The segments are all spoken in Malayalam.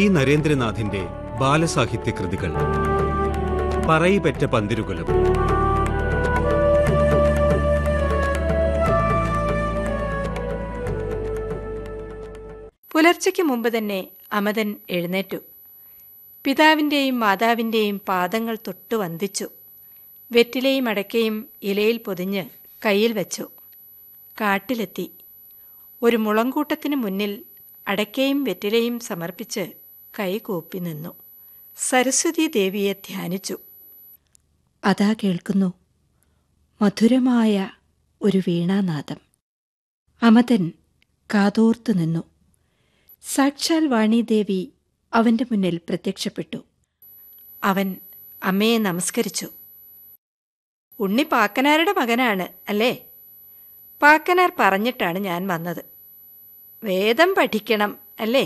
നരേന്ദ്രനാഥിന്റെ ബാലസാഹിത്യ കൃതികൾ പറയിപെറ്റ പന്തിരുകുലം പുലർച്ചയ്ക്ക് മുമ്പ് തന്നെ അമതൻ എഴുന്നേറ്റു പിതാവിൻ്റെയും മാതാവിൻ്റെയും പാദങ്ങൾ തൊട്ടു വന്ദിച്ചു വെറ്റിലയും അടയ്ക്കയും ഇലയിൽ പൊതിഞ്ഞ് കയ്യിൽ വെച്ചു കാട്ടിലെത്തി ഒരു മുളങ്കൂട്ടത്തിനു മുന്നിൽ അടയ്ക്കയും വെറ്റിലയും സമർപ്പിച്ച് കൈകൂപ്പി നിന്നു സരസ്വതി ദേവിയെ ധ്യാനിച്ചു അതാ കേൾക്കുന്നു മധുരമായ ഒരു വീണാനാദം അമതൻ കാതോർത്തു നിന്നു സാക്ഷാൽ വാണിദേവി അവന്റെ മുന്നിൽ പ്രത്യക്ഷപ്പെട്ടു അവൻ അമ്മയെ നമസ്കരിച്ചു ഉണ്ണി പാക്കനാരുടെ മകനാണ് അല്ലേ പാക്കനാർ പറഞ്ഞിട്ടാണ് ഞാൻ വന്നത് വേദം പഠിക്കണം അല്ലേ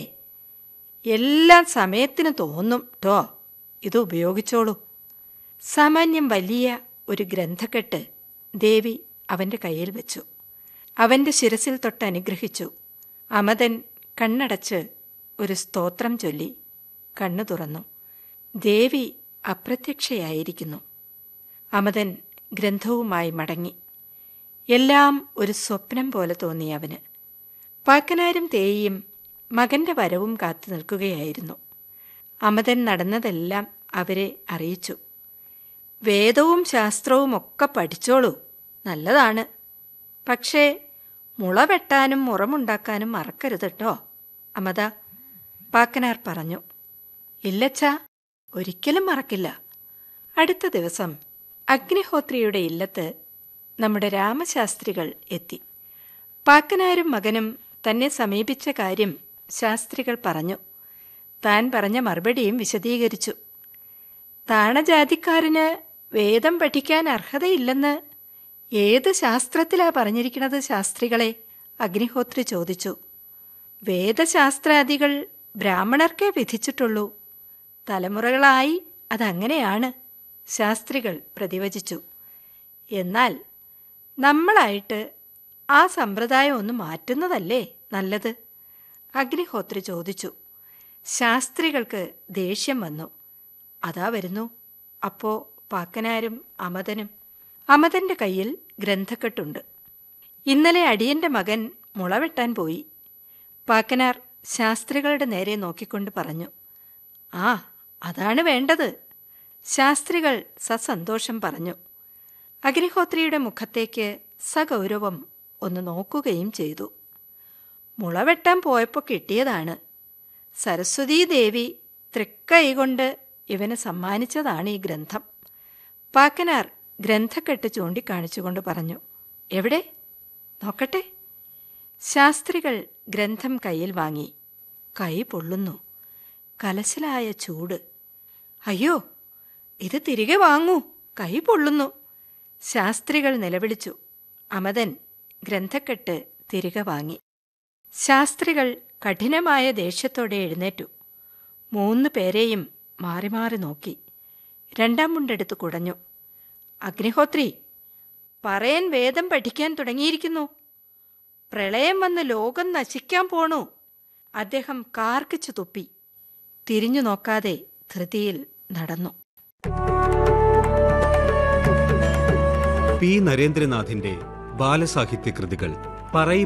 എല്ലാം സമയത്തിന് തോന്നും ടോ ഇത് ഉപയോഗിച്ചോളൂ സാമാന്യം വലിയ ഒരു ഗ്രന്ഥക്കെട്ട് ദേവി അവന്റെ കയ്യിൽ വെച്ചു അവന്റെ ശിരസിൽ തൊട്ട് അനുഗ്രഹിച്ചു അമതൻ കണ്ണടച്ച് ഒരു സ്തോത്രം ചൊല്ലി കണ്ണു തുറന്നു ദേവി അപ്രത്യക്ഷയായിരിക്കുന്നു അമതൻ ഗ്രന്ഥവുമായി മടങ്ങി എല്ലാം ഒരു സ്വപ്നം പോലെ തോന്നി അവന് പാക്കനാരും തേയിയും മകന്റെ വരവും കാത്തു നിൽക്കുകയായിരുന്നു അമതൻ നടന്നതെല്ലാം അവരെ അറിയിച്ചു വേദവും ശാസ്ത്രവും ഒക്കെ പഠിച്ചോളൂ നല്ലതാണ് പക്ഷേ മുള വെട്ടാനും മുറമുണ്ടാക്കാനും മറക്കരുത് കേട്ടോ അമത പാക്കനാർ പറഞ്ഞു ഇല്ലച്ചാ ഒരിക്കലും മറക്കില്ല അടുത്ത ദിവസം അഗ്നിഹോത്രിയുടെ ഇല്ലത്ത് നമ്മുടെ രാമശാസ്ത്രികൾ എത്തി പാക്കനാരും മകനും തന്നെ സമീപിച്ച കാര്യം ശാസ്ത്രികൾ പറഞ്ഞു താൻ പറഞ്ഞ മറുപടിയും വിശദീകരിച്ചു താണജാതിക്കാരന് വേദം പഠിക്കാൻ അർഹതയില്ലെന്ന് ഏത് ശാസ്ത്രത്തിലാ പറഞ്ഞിരിക്കുന്നത് ശാസ്ത്രികളെ അഗ്നിഹോത്രി ചോദിച്ചു വേദശാസ്ത്രാദികൾ ബ്രാഹ്മണർക്കേ വിധിച്ചിട്ടുള്ളൂ തലമുറകളായി അതങ്ങനെയാണ് ശാസ്ത്രികൾ പ്രതിവചിച്ചു എന്നാൽ നമ്മളായിട്ട് ആ സമ്പ്രദായം ഒന്ന് മാറ്റുന്നതല്ലേ നല്ലത് അഗ്നിഹോത്രി ചോദിച്ചു ശാസ്ത്രികൾക്ക് ദേഷ്യം വന്നു അതാ വരുന്നു അപ്പോ പാക്കനാരും അമതനും അമതന്റെ കയ്യിൽ ഗ്രന്ഥക്കെട്ടുണ്ട് ഇന്നലെ അടിയന്റെ മകൻ മുളവെട്ടാൻ പോയി പാക്കനാർ ശാസ്ത്രികളുടെ നേരെ നോക്കിക്കൊണ്ട് പറഞ്ഞു ആ അതാണ് വേണ്ടത് ശാസ്ത്രികൾ സസന്തോഷം പറഞ്ഞു അഗ്നിഹോത്രിയുടെ മുഖത്തേക്ക് സഗൗരവം ഒന്ന് നോക്കുകയും ചെയ്തു മുളവെട്ടാൻ പോയപ്പോൾ കിട്ടിയതാണ് സരസ്വതീ ദേവി തൃക്കൈകൊണ്ട് ഇവന് സമ്മാനിച്ചതാണ് ഈ ഗ്രന്ഥം പാക്കനാർ ഗ്രന്ഥക്കെട്ട് ചൂണ്ടിക്കാണിച്ചുകൊണ്ട് പറഞ്ഞു എവിടെ നോക്കട്ടെ ശാസ്ത്രികൾ ഗ്രന്ഥം കയ്യിൽ വാങ്ങി കൈ പൊള്ളുന്നു കലശലായ ചൂട് അയ്യോ ഇത് തിരികെ വാങ്ങൂ കൈ പൊള്ളുന്നു ശാസ്ത്രികൾ നിലവിളിച്ചു അമതൻ ഗ്രന്ഥക്കെട്ട് തിരികെ വാങ്ങി ശാസ്ത്രികൾ കഠിനമായ ദേഷ്യത്തോടെ എഴുന്നേറ്റു മൂന്ന് പേരെയും മാറി മാറി നോക്കി രണ്ടാം മുണ്ടെടുത്ത് കുടഞ്ഞു അഗ്നിഹോത്രി പറയൻ വേദം പഠിക്കാൻ തുടങ്ങിയിരിക്കുന്നു പ്രളയം വന്ന് ലോകം നശിക്കാൻ പോണു അദ്ദേഹം കാർക്കിച്ചു തുപ്പി തിരിഞ്ഞു നോക്കാതെ ധൃതിയിൽ നടന്നു പി നരേന്ദ്രനാഥിന്റെ ബാലസാഹിത്യ കൃതികൾ പറയി